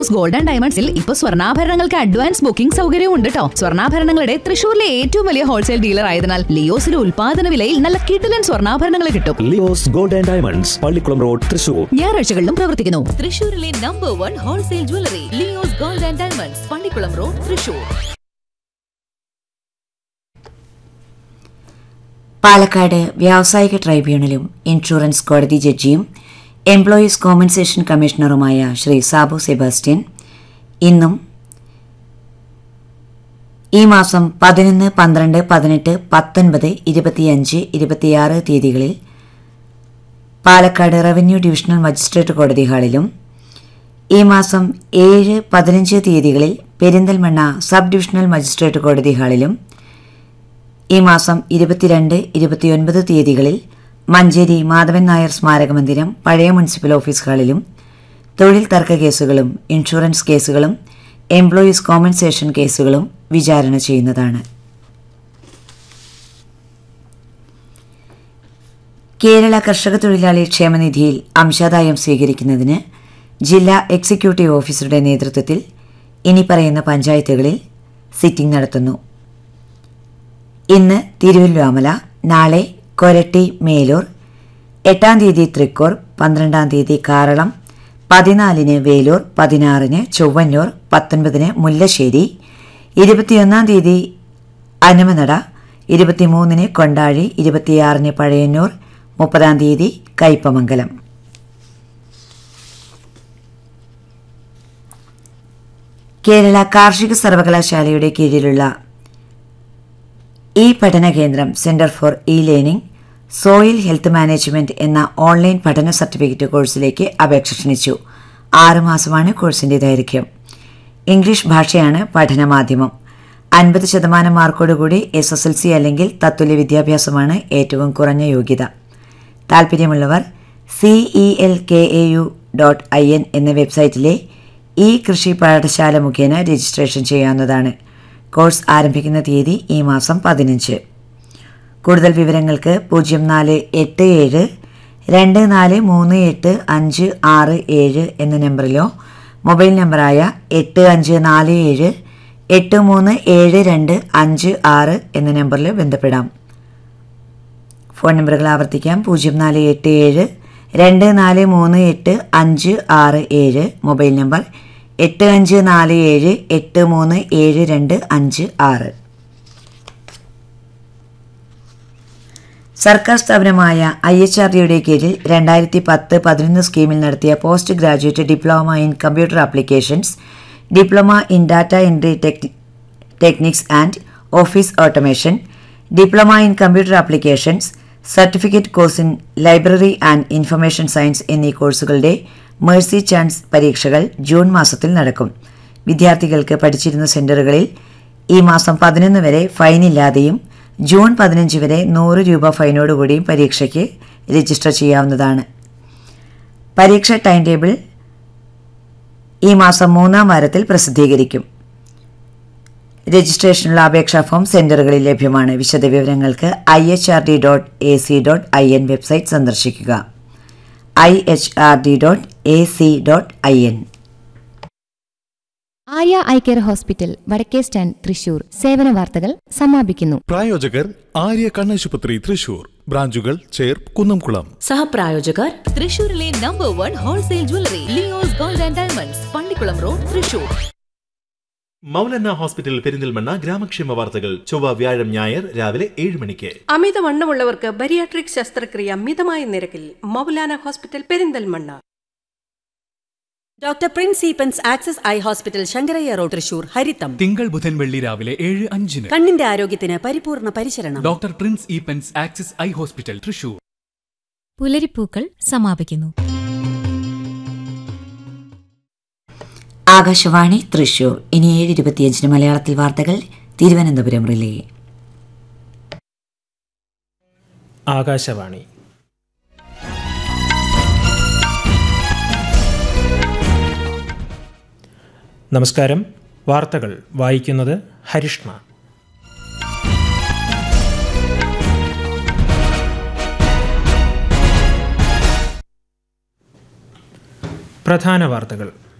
gold and ഡയമണ്ട്സിൽ ഇപ്പൊ സ്വർണ്ണാഭരണങ്ങൾക്ക് അഡ്വാൻസ് ബുക്കിംഗ് സൗകര്യവും ഉണ്ട് കേട്ടോ സ്വർണ്ണാഭരണങ്ങളുടെ തൃശൂരിലെ ഏറ്റവും വലിയ ഹോൾസെയിൽ ഡീലർ ആയതിനാൽ ലിയോസിലെ ഉൽപാദന വിലയിൽ നല്ല കിടിലൻ സ്വർണ്ണാഭരണങ്ങൾ കിട്ടും Leo's gold and diamonds Pallikulam road Thrissur ഞായറാഴ്ചകളിലും പ്രവർത്തിക്കുന്നു തൃശൂരിലെ number one wholesale jewellery Leo's gold and diamonds Pallikulam road Thrissur Palakkad വ്യാവസായിക ട്രൈബ്യൂണലും ഇൻഷുറൻസ് കോടതി ജഡ്ജിയും എംപ്ലോയീസ് കോമ്പൻസേഷൻ കമ്മീഷണറുമായ ശ്രീ സാബു സെബാസ്റ്റ്യൻ ഇന്നും ഈ മാസം പതിനൊന്ന് പന്ത്രണ്ട് പതിനെട്ട് പത്തൊൻപത് ഇരുപത്തിയഞ്ച് ഇരുപത്തിയാറ് തീയതികളിൽ പാലക്കാട് റവന്യൂ ഡിവിഷണൽ മജിസ്ട്രേറ്റ് കോടതി ഹാളിലും ഈ മാസം ഏഴ് പതിനഞ്ച് തീയതികളിൽ പെരിന്തൽമണ്ണ സബ് ഡിവിഷണൽ മജിസ്ട്രേറ്റ് കോടതി ഹാളിലും ഈ മാസം ഇരുപത്തിരണ്ട് ഇരുപത്തിയൊൻപത് തീയതികളിൽ മഞ്ചേരി മാധവൻ നായർ സ്മാരക മന്ദിരം പഴയ മുനിസിപ്പൽ ഓഫീസ് ഹാളിലും തൊഴിൽ തർക്ക കേസുകളും ഇൻഷുറൻസ് കേസുകളും എംപ്ലോയീസ് കോമ്പൻസേഷൻ കേസുകളും വിചാരണ ചെയ്യുന്നതാണ് കേരള കർഷക തൊഴിലാളി ക്ഷേമനിധിയിൽ അംശാദായം സ്വീകരിക്കുന്നതിന് ജില്ലാ എക്സിക്യൂട്ടീവ് ഓഫീസറുടെ നേതൃത്വത്തിൽ ഇനി പറയുന്ന പഞ്ചായത്തുകളിൽ സിറ്റിംഗ് നടത്തുന്നു ഇന്ന് തിരുവല്ലുവാമല നാളെ കൊരട്ടി മേലൂർ എട്ടാം തീയതി തൃക്കൂർ പന്ത്രണ്ടാം തീയതി കാറളം പതിനാലിന് വേലൂർ പതിനാറിന് ചൊവ്വന്നൂർ പത്തൊൻപതിന് മുല്ലശ്ശേരി ഇരുപത്തിയൊന്നാം തീയതി അനമനട ഇരുപത്തിമൂന്നിന് കൊണ്ടാഴി ഇരുപത്തിയാറിന് പഴയന്നൂർ മുപ്പതാം തീയതി കയ്പമംഗലം കേരള കാർഷിക സർവകലാശാലയുടെ കീഴിലുള്ള ഈ പഠന കേന്ദ്രം centre for e learning soil health management എന്ന ഓൺലൈൻ പഠന സർട്ടിഫിക്കറ്റ് കോഴ്സിലേക്ക് അപേക്ഷ ക്ഷണിച്ചു ആറുമാസമാണ് കോഴ്സിന്റെ ദൈർഘ്യം ഇംഗ്ലീഷ് ഭാഷയാണ് പഠനമാധ്യമം അൻപത് ശതമാനം മാർക്കോടുകൂടി എസ് എസ് എൽ സി അല്ലെങ്കിൽ തത്തുല്യ വിദ്യാഭ്യാസമാണ് ഏറ്റവും കുറഞ്ഞ യോഗ്യത താൽപ്പര്യമുള്ളവർ C E L K A U dot I N എന്ന വെബ്സൈറ്റിലെ ഈ കൃഷി പാഠശാല മുഖേന രജിസ്ട്രേഷൻ ചെയ്യാവുന്നതാണ് കോഴ്സ് ആരംഭിക്കുന്ന തീയതി ഈ മാസം പതിനഞ്ച് കൂടുതൽ വിവരങ്ങൾക്ക് പൂജ്യം നാല് എട്ട് ഏഴ് രണ്ട് നാല് മൂന്ന് എട്ട് അഞ്ച് ആറ് ഏഴ് എന്ന നമ്പറിലോ മൊബൈൽ നമ്പറായ എട്ട് അഞ്ച് നാല് ഏഴ് എട്ട് മൂന്ന് ഏഴ് രണ്ട് അഞ്ച് ആറ് എന്ന നമ്പറിൽ ബന്ധപ്പെടാം ഫോൺ നമ്പറുകൾ ആവർത്തിക്കാം പൂജ്യം നാല് എട്ട് ഏഴ് രണ്ട് നാല് മൂന്ന് എട്ട് അഞ്ച് ആറ് ഏഴ് മൊബൈൽ നമ്പർ എട്ട് അഞ്ച് നാല് ഏഴ് എട്ട് മൂന്ന് ഏഴ് രണ്ട് അഞ്ച് ആറ് സർക്കാർ സ്ഥാപനമായ ഐ എച്ച് ആർ ഡിയുടെ കീഴിൽ രണ്ടായിരത്തി പത്ത് പതിനൊന്ന് സ്കീമിൽ നടത്തിയ post graduate diploma in computer applications diploma in data entry techniques and office automation diploma in computer applications certificate course in library and information science എന്നീ കോഴ്സുകളുടെ മേഴ്സി ചാൻസ് പരീക്ഷകൾ ജൂൺ മാസത്തിൽ നടക്കും വിദ്യാർത്ഥികൾക്ക് പഠിച്ചിരുന്ന സെന്ററുകളിൽ ഈ മാസം പതിനൊന്ന് വരെ ഫൈനില്ലാതെയും ജൂൺ പതിനഞ്ച് വരെ നൂറ് രൂപ ഫൈനോടുകൂടിയും പരീക്ഷയ്ക്ക് രജിസ്റ്റർ ചെയ്യാവുന്നതാണ് പരീക്ഷ ടൈം ടേബിൾ ഈ മാസം മൂന്നാം വാരത്തിൽ പ്രസിദ്ധീകരിക്കും രജിസ്ട്രേഷനുള്ള അപേക്ഷാ ഫോം സെന്ററുകളിൽ ലഭ്യമാണ് വിശദവിവരങ്ങൾക്ക് I H R D dot A C dot I N website സന്ദർശിക്കുക I H R D dot A C dot I N Arya eye care hospital വടക്കേ സ്റ്റാൻഡ് തൃശൂർ സേവന വാർത്തകൾ സമാപിക്കുന്നു പ്രായോജകർ ആര്യ കണ്ണാശുപത്രി തൃശൂർ ബ്രാഞ്ചുകൾ ചേർ കുന്നംകുളം സഹപ്രായോജകർ തൃശൂരിലെ number one wholesale jewellery Leo's gold and diamonds Pallikulam road Thrissur Moulana hospital Perinthalmanna ഗ്രാമക്ഷേമ വാർത്തകൾ ചൊവ്വ വ്യാഴം ഞായർ രാവിലെ ഏഴ് മണിക്ക് അമിതവണ്ണമുള്ളവർക്ക് ബരിയാട്രിക് ശസ്ത്രക്രിയ മിതമായ നിരക്കിൽ Moulana hospital Perinthalmanna doctor Prince Eapen's Axis eye hospital Sankarayya road Thrissur ഹരിത്തം തിങ്കൾ ബുധൻ വെള്ളി രാവിലെ ഏഴ് അഞ്ചിന് കണ്ണിന്റെ ആരോഗ്യത്തിന് പരിപൂർണ പരിചരണം doctor Prince Eapen's Axis eye hospital Thrissur പുലരിപ്പൂക്കൾ സമാപിക്കുന്നു ആകാശവാണി തൃശൂർ ഇനി ഏഴ് ഇരുപത്തിയഞ്ചിന് മലയാളത്തിൽ വാർത്തകൾ തിരുവനന്തപുരം റിലേ ആകാശവാണി നമസ്കാരം വാർത്തകൾ വായിക്കുന്നത് ഹരിഷ്ണ പ്രധാന വാർത്തകൾ